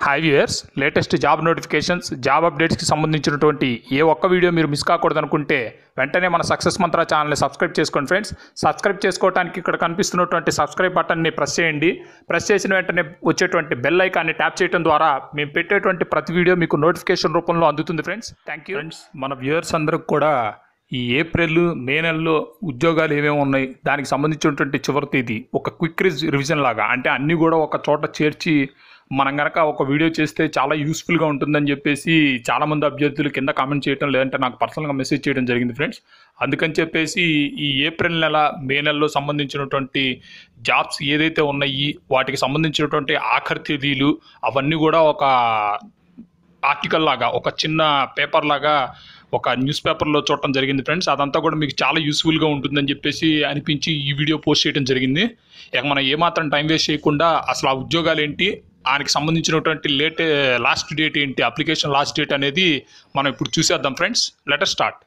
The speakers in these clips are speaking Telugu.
hi viewers latest job notifications job అప్డేట్స్కి సంబంధించినటువంటి ఏ ఒక్క వీడియో మీరు మిస్ కాకూడదు అనుకుంటే వెంటనే మన సక్సెస్ మంత్ర ఛానల్ని సబ్స్క్రైబ్ చేసుకోండి ఫ్రెండ్స్ సబ్స్క్రైబ్ చేసుకోవడానికి ఇక్కడ కనిపిస్తున్నటువంటి సబ్స్క్రైబ్ బటన్ని ప్రెస్ చేయండి ప్రెస్ చేసిన వెంటనే వచ్చేటువంటి బెల్ ఐకాన్ని ట్యాప్ చేయడం ద్వారా మేము పెట్టేటువంటి ప్రతి వీడియో మీకు నోటిఫికేషన్ రూపంలో అందుతుంది ఫ్రెండ్స్ థ్యాంక్ యూ ఫ్రెండ్స్ మన వ్యూయర్స్ అందరికి కూడా ఈ ఏప్రిల్ మే నెలలో ఉద్యోగాలు ఏమేమి ఉన్నాయి దానికి సంబంధించినటువంటి చివరి తేదీ ఒక క్విక్ రివిజన్ లాగా అంటే అన్నీ కూడా ఒక చోట చేర్చి మనం గనక ఒక వీడియో చేస్తే చాలా యూస్ఫుల్గా ఉంటుందని చెప్పేసి చాలామంది అభ్యర్థులు కింద కామెంట్ చేయడం లేదంటే నాకు పర్సనల్గా మెసేజ్ చేయడం జరిగింది ఫ్రెండ్స్ అందుకని చెప్పేసి ఈ ఏప్రిల్ నెల మే నెలలో సంబంధించినటువంటి జాబ్స్ ఏదైతే ఉన్నాయి వాటికి సంబంధించినటువంటి ఆఖరి తేదీలు అవన్నీ కూడా ఒక ఆర్టికల్ లాగా ఒక చిన్న పేపర్ లాగా ఒక న్యూస్ పేపర్లో చూడటం జరిగింది ఫ్రెండ్స్ అదంతా కూడా మీకు చాలా యూస్ఫుల్గా ఉంటుందని చెప్పేసి అనిపించి ఈ వీడియో పోస్ట్ చేయడం జరిగింది ఇక మనం ఏమాత్రం టైం వేస్ట్ చేయకుండా అసలు ఆ ఉద్యోగాలు ఏంటి దానికి సంబంధించినటువంటి లేట్ లాస్ట్ డేట్ ఏంటి అప్లికేషన్ లాస్ట్ డేట్ అనేది మనం ఇప్పుడు చూసేద్దాం ఫ్రెండ్స్ లెటర్ స్టార్ట్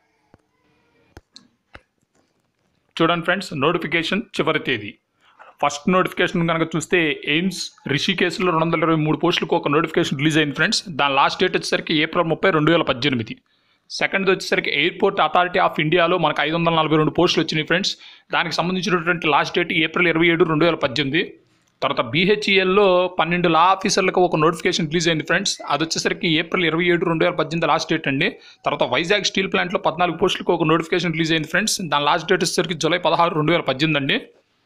చూడండి ఫ్రెండ్స్ నోటిఫికేషన్ చివరి తేదీ ఫస్ట్ నోటిఫికేషన్ కనుక చూస్తే ఎయిమ్స్ రిషికేశ్లో రెండు వందల ఇరవై మూడు పోస్టులకు ఒక నోటిఫికేషన్ రిలీజ్ అయింది ఫ్రెండ్స్ దాని లాస్ట్ డేట్ వచ్చేసరికి ఏప్రిల్ ముప్పై రెండు వేల పద్దెనిమిది సెకండ్ వచ్చేసరికి ఎయిర్పోర్ట్ అథారిటీ ఆఫ్ ఇండియాలో మనకు ఐదు వందల నలభై రెండు పోస్టులు వచ్చినాయి ఫ్రెండ్స్ దానికి సంబంధించినటువంటి లాస్ట్ డేట్ ఏప్రిల్ ఇరవై ఏడు రెండు వేల పద్దెనిమిది తర్వాత బీహెచ్ఈఎల్లో పన్నెండు లా ఆఫీసర్లకు ఒక నోటిఫికేషన్ రిలీజ్ అయింది ఫ్రెండ్స్ అది వచ్చేసరికి ఏప్రిల్ ఇరవై ఏడు రెండు వేల పద్దెనిమిది లాస్ట్ డేట్ అండి తర్వాత వైజాగ్ స్టీల్ ప్లాంట్లో పద్నాలుగు పోస్టులకు ఒక నోటిఫికేషన్ రిలీజ్ అయింది ఫ్రెండ్స్ దాని లాస్ట్ డేట్ వచ్చేసరికి జూలై పదహారు రెండు వేల పద్దెనిమిది అండి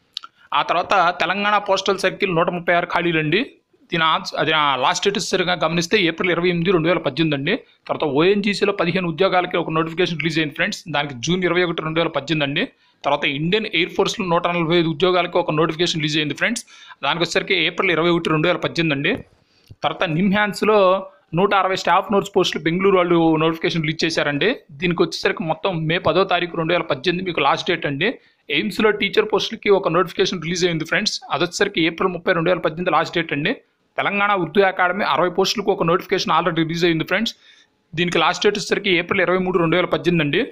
ఆ తర్వాత తెలంగాణ పోస్టల్ సర్కిల్ నూట ముప్పై ఆరు ఖాళీలు అండి దీని ఆన్స్- అది నా లాస్ట్ డేట్ సరిగా గమనిస్తే ఏప్రిల్ ఇరవై ఎనిమిది రెండు వేల పద్దెనిమిది అండి తర్వాత ఓఎన్జీసీలో పదిహేను ఉద్యోగాలకి ఒక నోటిఫికేషన్ రిలీజ్ అయింది ఫ్రెండ్స్ దానికి జూన్ ఇరవై ఒకటి రెండు వేల పద్దెనిమిది అండి తర్వాత ఇండియన్ ఎయిర్ ఫోర్స్లో నూట నలభై ఐదు ఉద్యోగాలకి ఒక నోటిఫికేషన్ రిలీజ్ అయింది ఫ్రెండ్స్ దానికి వచ్చేసరికి ఏప్రిల్ ఇరవై ఒకటి రెండు వేల పద్దెనిమిది అండి తర్వాత నిమ్హాన్స్లో నూట అరవై స్టాఫ్ నోట్స్ పోస్టులు బెంగళూరు వాళ్ళు నోటిఫికేషన్ రిలీజ్ చేశారండి దీనికి వచ్చేసరికి మొత్తం మే పదో తారీఖు రెండు వేల పద్దెనిమిది మీకు లాస్ట్ డేట్ అండి ఎయిమ్స్లో టీచర్ పోస్టులకి ఒక నోటిఫికేషన్ రిలీజ్ అయింది ఫ్రెండ్స్ అది వచ్చేసరికి ఏప్రిల్ ముప్పై రెండు వేల పద్దెనిమిది లాస్ట్ డేట్ అండి తెలంగాణ ఉర్దూ అకాడమీ అరవై పోస్టులకు ఒక నోటిఫికేషన్ ఆల్రెడీ రిలీజ్ అయింది ఫ్రెండ్స్ దీనికి లాస్ట్ డేట్ వచ్చేసరికి ఏప్రిల్ ఇరవై మూడు రెండు వేల పద్దెనిమిది అండి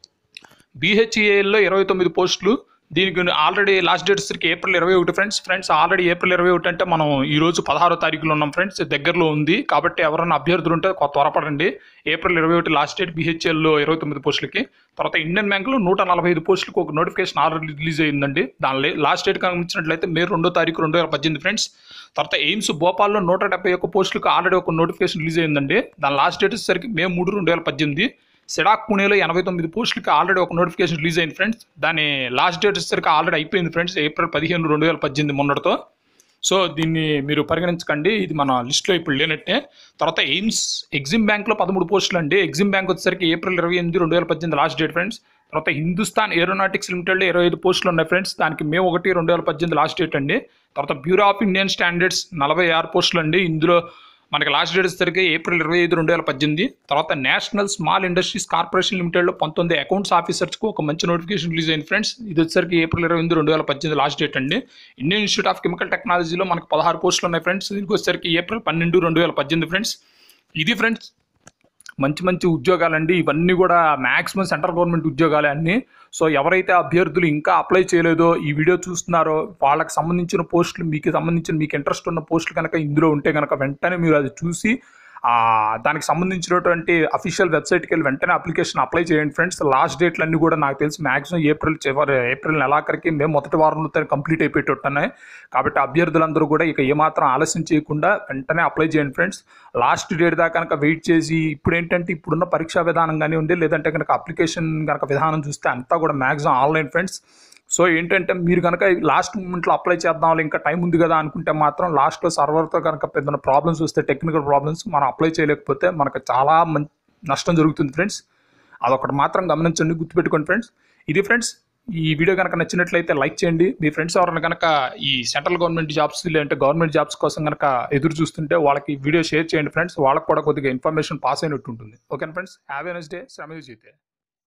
బీహెచ్ఈఏలో ఇరవై తొమ్మిది పోస్టులు దీనికి ఆల్రెడీ లాస్ట్ డేట్ వచ్చేసరికి ఏప్రిల్ ఇరవై ఒకటి ఫ్రెండ్స్ ఫ్రెండ్స్ ఆల్రెడీ ఏప్రిల్ ఇరవై ఒకటి అంటే మనం ఈ రోజు పదహారో తారీఖులో ఉన్నాం ఫ్రెండ్స్ దగ్గరలో ఉంది కాబట్టి ఎవరైనా అభ్యర్థులు ఉంటే కొ- త్వరపడండి ఏప్రిల్ ఇరవై ఒకటి లాస్ట్ డేట్ బీహెచ్ఎల్లో ఇరవై తొమ్మిది పోస్టులకి తర్వాత ఇండియన్ బ్యాంకులో నూట నలభై ఐదు పోస్టులకు ఒక నోటిఫికేషన్ ఆల్రెడీ రిలీజ్ అయిందండి దాని లాస్ట్ డేట్ గమనించినట్లయితే మే రెండో తారీఖు రెండు వేల పద్దెనిమిది ఫ్రెండ్స్ తర్వాత ఎయిమ్స్ భోపాల్లో నూట డెబ్బై ఒక్క పోస్టులకు ఆల్రెడీ ఒక నోటిఫికేషన్ రిలీజ్ అయిందండి దాని లాస్ట్ డేట్ వచ్చేసరికి మే మూడు రెండు వేల పద్దెనిమిది సిడాక్ పూణేలో ఎనభై తొమ్మిది పోస్టులకి ఆల్రెడీ ఒక నోటిఫికేషన్ రిలీజ్ అయింది ఫ్రెండ్స్ దాని లాస్ట్ డేట్ వచ్చేసరికి ఆల్రెడీ అయిపోయింది ఫ్రెండ్స్ ఏప్రిల్ పదిహేను రెండు వేల పద్దెనిమిది మొన్నటితో సో దీన్ని మీరు పరిగణించకండి ఇది మన లిస్ట్లో ఇప్పుడు లేనట్టే తర్వాత ఎయిమ్స్ ఎగ్జిమ్ బ్యాంక్లో పదమూడు పోస్టులు అండి ఎగ్జిమ్ బ్యాంక్ వచ్చేసరికి ఏప్రిల్ ఇరవై ఎనిమిది రెండు వేల పద్దెనిమిది లాస్ట్ డేట్ ఫ్రెండ్స్ తర్వాత హిందుస్థాన్ ఏరోనాటిక్స్ లిమిటెడ్లో ఇరవై ఐదు పోస్టులు ఉన్నాయి ఫ్రెండ్స్ దానికి మే ఒకటి రెండు వేల పద్దెనిమిది లాస్ట్ డేట్ అండి తర్వాత బ్యూరో ఆఫ్ ఇండియన్ స్టాండర్డ్స్ నలభై ఆరు పోస్టులు అండి ఇందులో మనకి లాస్ట్ డేట్ వచ్చేసరికి ఏప్రిల్ ఇరవై ఐదు రెండు వేల పద్దెనిమిది తర్వాత నేషనల్ స్మాల్ ఇండస్ట్రీస్ కార్పొరేషన్ లిమిటెడ్లో పంతొమ్మిది అకౌంట్స్ ఆఫీసర్స్కి ఒక మంచి నోటిఫికేషన్ రిలీజ్ అయింది ఫ్రెండ్స్ ఇది వచ్చేసరికి ఏప్రిల్ ఇరవై ఎనిమిది రెండు వేల పద్దెనిమిది లాస్ట్ డేట్ అండి ఇండియన్ ఇన్స్టిట్యూట్ ఆఫ్ కెమికల్ టెక్నాలజీలో మనకు పదహారు పోస్టులు ఉన్నాయి ఫ్రెండ్స్ దీనికి వచ్చేసరికి ఏప్రిల్ పన్నెండు రెండు వేల పద్దెనిమిది ఫ్రెండ్స్ ఇది ఫ్రెండ్స్ మంచి మంచి ఉద్యోగాలండి ఇవన్నీ కూడా మ్యాక్సిమం సెంట్రల్ గవర్నమెంట్ ఉద్యోగాలే అన్నీ సో ఎవరైతే అభ్యర్థులు ఇంకా అప్లై చేయలేదో ఈ వీడియో చూస్తున్నారో వాళ్ళకి సంబంధించిన పోస్టులు మీకు సంబంధించిన మీకు ఇంట్రెస్ట్ ఉన్న పోస్టులు కనుక ఇందులో ఉంటే కనుక వెంటనే మీరు అది చూసి ఆ, దానికి సంబంధించినటువంటి అఫీషియల్ వెబ్సైట్కి వెళ్ళి వెంటనే అప్లికేషన్ అప్లై చేయండి ఫ్రెండ్స్ లాస్ట్ డేట్లు అన్నీ కూడా నాకు తెలిసి మాక్సిమం ఏప్రిల్ చివరి ఏప్రిల్ నెలాఖరికి మేము మొదటి వారంలో కంప్లీట్ అయిపోయేటట్టున్నాయి కాబట్టి అభ్యర్థులందరూ కూడా ఇక ఏమాత్రం ఆలస్యం చేయకుండా వెంటనే అప్లై చేయండి ఫ్రెండ్స్ లాస్ట్ డేట్ దాకా కనుక వెయిట్ చేసి ఇప్పుడు ఏంటంటే ఇప్పుడున్న పరీక్షా విధానం కానివ్వండి లేదంటే కనుక అప్లికేషన్ కనుక విధానం చూస్తే అంతా కూడా మ్యాక్సిమం ఆన్లైన్ ఫ్రెండ్స్ సో ఏంటంటే మీరు కనుక లాస్ట్ మూమెంట్లో అప్లై చేద్దాం ఇంకా టైం ఉంది కదా అనుకుంటే మాత్రం లాస్ట్లో సర్వర్తో కనుక పెద్ద ప్రాబ్లమ్స్ వస్తే టెక్నికల్ ప్రాబ్లమ్స్ మనం అప్లై చేయలేకపోతే మనకు చాలా మం నష్టం జరుగుతుంది ఫ్రెండ్స్ అదొకటి మాత్రం గమనించండి గుర్తుపెట్టుకోండి ఫ్రెండ్స్ ఇది ఫ్రెండ్స్ ఈ వీడియో కనుక నచ్చినట్లయితే లైక్ చేయండి మీ ఫ్రెండ్స్ ఎవరైనా కనుక ఈ సెంట్రల్ గవర్నమెంట్ జాబ్స్ లేదంటే గవర్నమెంట్ జాబ్స్ కోసం కనుక ఎదురు చూస్తుంటే వాళ్ళకి వీడియో షేర్ చేయండి ఫ్రెండ్స్ వాళ్ళకి కూడా కొద్దిగా ఇన్ఫర్మేషన్ పాస్ అయినట్టు ఉంటుంది ఓకేనా friends have a next day శ్రమ జీతే